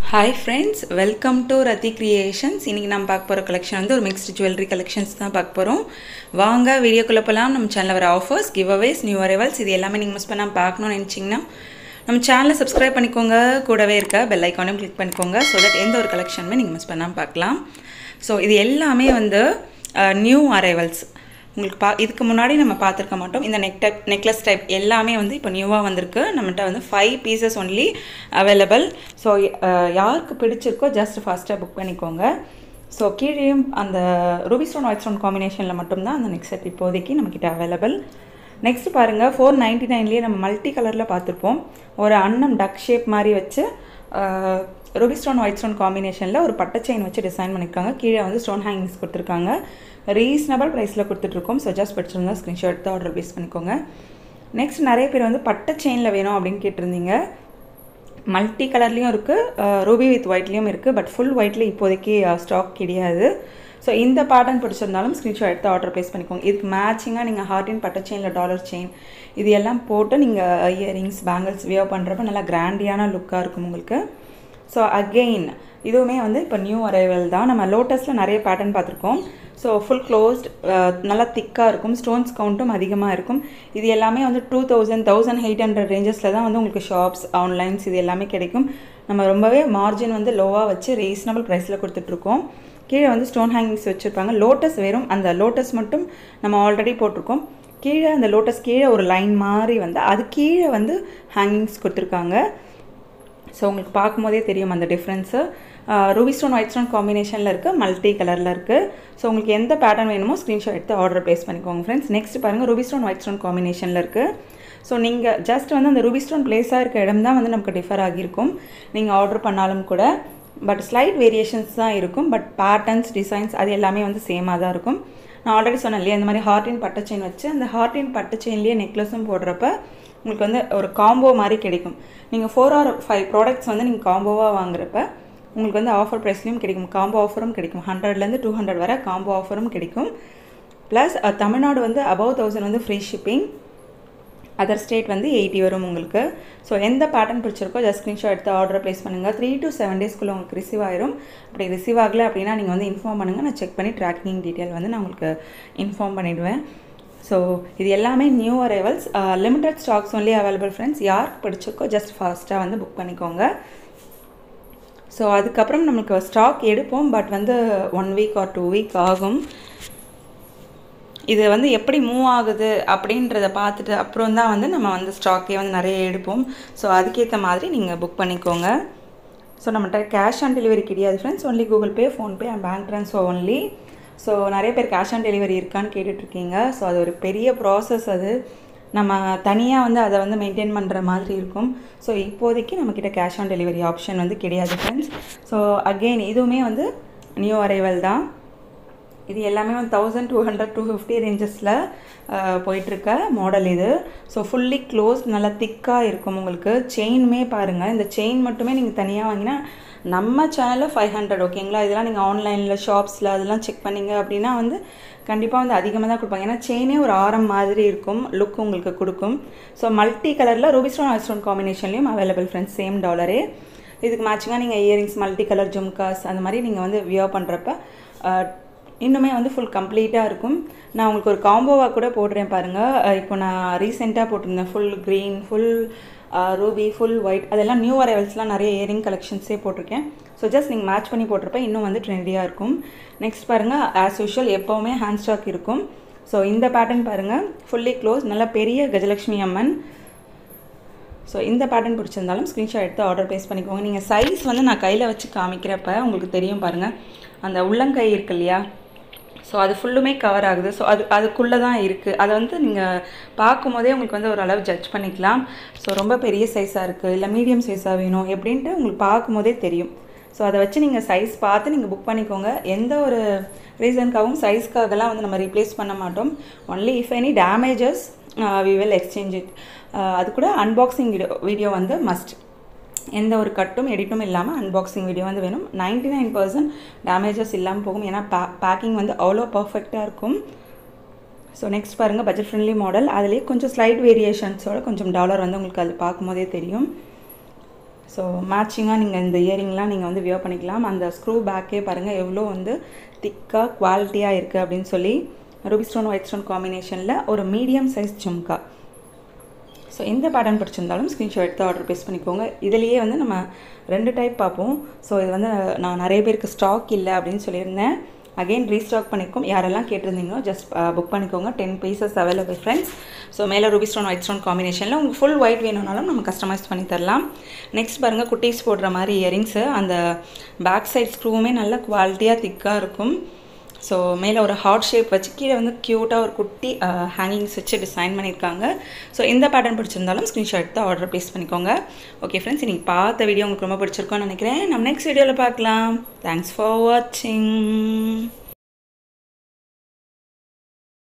hi friends welcome to Rathi creations இன்றைக்கி நம்ம பார்க்க போகிற கலெக்ஷன் வந்து ஒரு மிக்ஸ்டு ஜுவல்லரி கலெக்ஷன்ஸ் தான் பார்க்க போகிறோம் வாங்க வீடியோக்குள்ளே போகலாம் நம்ம சேனலில் வர offers giveaways new arrivals இது எல்லாமே நீங்கள் மிஸ் பண்ணாமல் பார்க்கணும்னு நினச்சிங்கன்னா நம்ம சேனலை சப்ஸ்கிரைப் பண்ணிக்கோங்க கூடவே இருக்க பெல் ஐக்கானையும் கிளிக் பண்ணிக்கோங்க ஸோ தட் எந்த ஒரு கலெக்ஷனுமே நீங்கள் மிஸ் பண்ணாமல் பார்க்கலாம் ஸோ இது எல்லாமே வந்து நியூ அரைவல்ஸ் உங்களுக்கு பா இதுக்கு முன்னாடி நம்ம பார்த்துருக்க மாட்டோம் இந்த நெக் டைப் நெக்லஸ் டைப் எல்லாமே வந்து இப்போ நியூவாக வந்திருக்கு நம்மகிட்ட வந்து five pieces only available so யாருக்கு பிடிச்சிருக்கோ ஜஸ்ட் ஃபாஸ்ட்டாக புக் பண்ணிக்கோங்க ஸோ கீழேயும் அந்த ரூபி ஸ்டோன் ஒயிட் ஸ்டோன் காம்பினேஷனில் மட்டும்தான் அந்த நெக் செட் இப்போதைக்கு நம்மக்கிட்ட அவைலபிள் நெக்ஸ்ட் பாருங்கள் ஃபோர் நைன்ட்டி நைன்லேயே நம்ம மல்டி கலரில் பார்த்துருப்போம் ஒரு அன்னம் டக் ஷேப் மாதிரி வச்சு ரூபி ஸ்டோன் ஒயிட் ஸ்டோன் காம்பினேஷனில் ஒரு பட்டை செயின் வச்சு டிசைன் பண்ணியிருக்காங்க கீழே வந்து ஸ்டோன் ஹேங்கிங்ஸ் கொடுத்துருக்காங்க ரீசனபிள் ப்ரைஸில் கொடுத்துட்ருக்கோம் ஸோ ஜஸ்ட் படிச்சிருந்தா ஸ்க்ரீன்ஷாட் எடுத்து ஆர்டர் பேஸ் பண்ணிக்கோங்க நெக்ஸ்ட் நிறைய பேர் வந்து பட்டை செயினில் வேணும் அப்படின்னு கேட்டிருந்தீங்க மல்டி கலர்லேயும் இருக்குது ரூபி வித் ஒயிட்லேயும் இருக்குது பட் ஃபுல் ஒயிட்லேயும் இப்போதைக்கு ஸ்டாக் கிடையாது ஸோ இந்த பேட்டர்ன் பிடிச்சிருந்தாலும் ஸ்க்ரீன்ஷாட் எடுத்து ஆர்டர் ப்ளேஸ் பண்ணிக்கோங்க இதுக்கு மேட்சிங்காக நீங்கள் ஹார்டின் பட்டை செயினில் டாலர் செயின் இது எல்லாம் போட்டு நீங்கள் இயரிங்ஸ் பேங்கிள்ஸ் வியர் பண்ணுறப்ப நல்லா கிராண்டியான லுக்காக இருக்கும் உங்களுக்கு ஸோ அகெயின் இதுவுமே வந்து இப்போ நியூ அரைவல் தான் நம்ம லோட்டஸில் நிறைய பேட்டர்ன் பார்த்துருக்கோம் ஸோ ஃபுல் க்ளோஸ்ட் நல்லா திக்காக இருக்கும் ஸ்டோன்ஸ் கவுண்ட்டும் அதிகமாக இருக்கும் இது எல்லாமே வந்து two thousand thousand eight hundred ரேஞ்சஸில் தான் வந்து உங்களுக்கு ஷாப்ஸ் ஆன்லைன்ஸ் இது எல்லாமே கிடைக்கும் நம்ம ரொம்பவே மார்ஜின் வந்து லோவாக வச்சு ரீசனபிள் ப்ரைஸில் கொடுத்துட்ருக்கோம் கீழே வந்து ஸ்டோன் ஹேங்கிங்ஸ் வச்சுருப்பாங்க லோட்டஸ் வெறும் அந்த லோட்டஸ் மட்டும் நம்ம ஆல்ரெடி போட்டிருக்கோம் கீழே அந்த லோட்டஸ் கீழே ஒரு லைன் மாதிரி வந்து அது கீழே வந்து ஹேங்கிங்ஸ் கொடுத்துருக்காங்க ஸோ உங்களுக்கு பார்க்கும்போதே தெரியும் அந்த difference ruby stone white stone காம்பினேஷனில் இருக்குது மல்டி கலரில் இருக்குது ஸோ உங்களுக்கு எந்த பேட்டர்ன் வேணுமோ ஸ்க்ரீன்ஷாட் எடுத்து ஆர்டர் ப்ளேஸ் பண்ணிக்கோங்க ஃப்ரெண்ட்ஸ் நெக்ஸ்ட் பாருங்கள் ரூபி ஸ்டோன் ஒயிட் ஸ்டோன் காம்பினேஷனில் இருக்குது ஸோ நீங்கள் ஜஸ்ட் வந்து அந்த ரூபி ஸ்டோன் பிளேஸாக இருக்க இடம் தான் வந்து நமக்கு டிஃபர் ஆகியிருக்கும் நீங்கள் ஆர்டர் பண்ணாலும் கூட பட் ஸ்லைட் வேரியேஷன்ஸ் தான் இருக்கும் பட் பேட்டர்ன்ஸ் டிசைன்ஸ் அது எல்லாமே வந்து சேமாக தான் இருக்கும் நான் ஆல்ரெடி சொன்னேன் இல்லையா இந்த மாதிரி ஹார்டின் பட்டு செயின் வச்சு அந்த ஹார்டின் பட்டு செயின்லேயே நெக்லஸும் போடுறப்ப உங்களுக்கு வந்து ஒரு காம்போ மாதிரி கிடைக்கும் நீங்கள் ஃபோர் ஆர் ஃபைவ் ப்ராடக்ட்ஸ் வந்து நீங்கள் காம்போவாக வாங்குறப்ப உங்களுக்கு வந்து ஆஃபர் ப்ரைஸ்லையும் கிடைக்கும் காம்போ ஆஃபரும் கிடைக்கும் ஹண்ட்ரட்லேருந்து டூ ஹண்ட்ரட் வரை காம்போ ஆஃபரும் கிடைக்கும் ப்ளஸ் தமிழ்நாடு வந்து அபவ் தௌசண்ட் வந்து ஃப்ரீ ஷிப்பிங் அதர் ஸ்டேட் வந்து எயிட்டி வரும் உங்களுக்கு ஸோ எந்த பேட்டர்ன் பிடிச்சிருக்கோ ஜஸ்ட் ஸ்க்ரீன்ஷாட் எடுத்து ஆர்டர் ப்ளேஸ் பண்ணுங்கள் த்ரீ டு செவன் டேஸ்க்குள்ளே உங்களுக்கு ரிசீவ் ஆயிரும் அப்படி ரிசீவ் ஆகலை அப்படின்னா நீங்கள் வந்து இன்ஃபார்ம் பண்ணுங்கள் நான் செக் பண்ணி ட்ராக்கிங் டீட்டெயில் வந்து நான் உங்களுக்கு இன்ஃபார்ம் பண்ணிவிடுவேன் ஸோ இது எல்லாமே new arrivals limited stocks only available friends யாருக்கு பிடிச்சிருக்கோ ஜஸ்ட் ஃபாஸ்ட்டாக வந்து புக் பண்ணிக்கோங்க ஸோ அதுக்கப்புறம் நம்மளுக்கு ஸ்டாக் எடுப்போம் பட் வந்து one week or two week ஆகும் இது வந்து எப்படி மூவ் ஆகுது அப்படின்றத பார்த்துட்டு அப்புறம் தான் வந்து நம்ம வந்து ஸ்டாக்கே வந்து நிறைய எடுப்போம் ஸோ அதுக்கேற்ற மாதிரி நீங்கள் புக் பண்ணிக்கோங்க ஸோ நம்மகிட்ட கேஷ் ஆன் டெலிவரி கிடையாது friends only Google pay PhonePe and bank transfer only so நிறைய பேர் கேஷ் ஆன் டெலிவரி இருக்கான்னு கேட்டுட்ருக்கீங்க ஸோ அது ஒரு பெரிய ப்ராசஸ் அது நம்ம தனியாக வந்து அதை வந்து மெயின்டைன் பண்ணுற மாதிரி இருக்கும் ஸோ இப்போதைக்கு நம்மக்கிட்ட கேஷ் ஆன் டெலிவரி ஆப்ஷன் வந்து கிடையாது ஃப்ரெண்ட்ஸ் ஸோ அகெயின் இதுவுமே வந்து நியூ அரைவல் தான் இது எல்லாமே வந்து thousand two hundred two fifty ரேஞ்சஸில் போயிட்டுருக்க மாடல் இது ஸோ ஃபுல்லி க்ளோஸ் நல்லா திக்காக இருக்கும் உங்களுக்கு செயினுமே பாருங்கள் இந்த செயின் மட்டுமே நீங்கள் தனியாக வாங்கினா நம்ம சேனலில் ஃபைவ் ஹண்ட்ரட் ஓகேங்களா இதெல்லாம் நீங்கள் ஆன்லைனில் ஷாப்ஸில் அதெல்லாம் செக் பண்ணிங்க அப்படின்னா வந்து கண்டிப்பாக வந்து அதிகமாக தான் கொடுப்பாங்க ஏன்னா செயினே ஒரு ஆரம் மாதிரி இருக்கும் லுக் உங்களுக்கு கொடுக்கும் ஸோ மல்டி கலரில் ரூபி ஸ்டோன் ஆல் ஸ்டோன் காம்பினேஷன்லேயும் அவைலபிள் ஃப்ரெண்ட்ஸ் சேம் டாலரே இதுக்கு மேட்சிங்காக நீங்கள் இயரிங்ஸ் மல்டி கலர் ஜும்காஸ் அந்த மாதிரி நீங்கள் வந்து வியர் பண்ணுறப்ப இன்னுமே வந்து ஃபுல் கம்ப்ளீட்டாக இருக்கும் நான் உங்களுக்கு ஒரு காம்போவாக கூட போடுறேன் பாருங்கள் இப்போ நான் ரீசெண்டாக போட்டிருந்தேன் full green full ruby full white அதெல்லாம் நியூ அரைவல்ஸ்லாம் நிறைய இயரிங் கலெக்ஷன்ஸே போட்டிருக்கேன் ஸோ ஜஸ்ட் நீங்கள் மேட்ச் பண்ணி போட்டிருப்ப இன்னும் வந்து ட்ரெண்டியாக இருக்கும் நெக்ஸ்ட் பாருங்கள் ஆஸ் யூஷுவல் எப்போவுமே ஹேண்ட் ஸ்டாக் இருக்கும் ஸோ இந்த பேட்டர்ன் பாருங்கள் ஃபுல்லி க்ளோஸ் நல்லா பெரிய கஜலக்ஷ்மி அம்மன் ஸோ இந்த பேட்டர்ன் பிடிச்சிருந்தாலும் ஸ்க்ரீன்ஷாட் எடுத்து ஆர்டர் ப்ளேஸ் பண்ணிக்கோங்க நீங்கள் சைஸ் வந்து நான் கையில் வச்சு காமிக்கிறப்ப உங்களுக்கு தெரியும் பாருங்கள் அந்த உள்ளங்கை இருக்கு இல்லையா ஸோ அது ஃபுல்லுமே கவர் ஆகுது ஸோ அது அதுக்குள்ளே தான் இருக்குது அதை வந்து நீங்கள் பார்க்கும் போதே உங்களுக்கு வந்து ஓரளவு ஜட்ஜ் பண்ணிக்கலாம் ஸோ ரொம்ப பெரிய சைஸாக இருக்குது இல்லை மீடியம் சைஸாக வேணும் எப்படின்ட்டு உங்களுக்கு பார்க்கும் போதே தெரியும் ஸோ அதை வச்சு நீங்கள் சைஸ் பார்த்து நீங்கள் புக் பண்ணிக்கோங்க எந்த ஒரு ரீசனுக்காகவும் சைஸ்க்காகலாம் வந்து நம்ம ரீப்ளேஸ் பண்ண மாட்டோம் only if any damages we will exchange it அது கூட அன்பாக்சிங் வீடியோ வீடியோ வந்து மஸ்ட் எந்த ஒரு கட்டும் எடிட்டும் இல்லாமல் அன்பாக்சிங் வீடியோ வந்து வேணும் நைன்டி நைன் பர்சன்ட் டேமேஜஸ் இல்லாமல் போகும் ஏன்னா பே பேக்கிங் வந்து அவ்வளோ பர்ஃபெக்டாக இருக்கும் ஸோ நெக்ஸ்ட் பாருங்கள் பட்ஜெட் ஃப்ரெண்ட்லி மாடல் அதுலேயே கொஞ்சம் ஸ்லைட் வேரியேஷன்ஸோட கொஞ்சம் டாலர் வந்து உங்களுக்கு அது பார்க்கும்போதே தெரியும் ஸோ மேட்சிங்காக நீங்கள் இந்த இயரிங்லாம் நீங்கள் வந்து வியர் பண்ணிக்கலாம் அந்த ஸ்க்ரூ பேக்கே பாருங்கள் எவ்வளோ வந்து திக்காக குவாலிட்டியாக இருக்குது அப்படின்னு சொல்லி ரூபி ஸ்டோன் ஒயிட் ஸ்டோன் காம்பினேஷனில் ஒரு மீடியம் சைஸ் ஜும்கா ஸோ எந்த பேட்டர்ன் பிடிச்சிருந்தாலும் ஸ்க்ரீன்ஷாட் எடுத்து ஆர்டர் ப்ளேஸ் பண்ணிக்கோங்க இதுலேயே வந்து நம்ம ரெண்டு டைப் பார்ப்போம் ஸோ இது வந்து நான் நிறைய பேருக்கு ஸ்டாக் இல்லை அப்படின்னு சொல்லியிருந்தேன் அகெயின் ரீஸ்டாக் பண்ணிக்கோம் யாரெல்லாம் கேட்டிருந்தீங்களோ ஜஸ்ட் புக் பண்ணிக்கோங்க ten pieces available friends so மேலே ரூபி ஸ்டோன் ஒயிட் ஸ்டோன் காம்பினேஷனில் உங்களுக்கு ஃபுல் ஒயிட் வேணும்னாலும் நம்ம கஸ்டமைஸ் பண்ணி தரலாம் நெக்ஸ்ட் பாருங்கள் குட்டீஸ் போடுற மாதிரி இயரிங்ஸு அந்த பேக் சைட் ஸ்க்ரூவுமே நல்ல குவாலிட்டியாக திக்காக இருக்கும் ஸோ மேலே ஒரு ஹார்ட் ஷேப் வச்சு கீழே வந்து க்யூட்டாக ஒரு குட்டி ஹேங்கிங்ஸ் வச்சு டிசைன் பண்ணியிருக்காங்க ஸோ எந்த பேட்டர்ன் பிடிச்சிருந்தாலும் ஸ்க்ரீன்ஷாட் எடுத்து ஆர்டர் ப்ளேஸ் பண்ணிக்கோங்க ஓகே ஃப்ரெண்ட்ஸ் இன்றைக்கி பார்த்த வீடியோ உங்களுக்கு ரொம்ப பிடிச்சிருக்கோன்னு நினைக்கிறேன் நம்ம நெக்ஸ்ட் வீடியோவில் பார்க்கலாம் தேங்க்ஸ் ஃபார் வாட்சிங்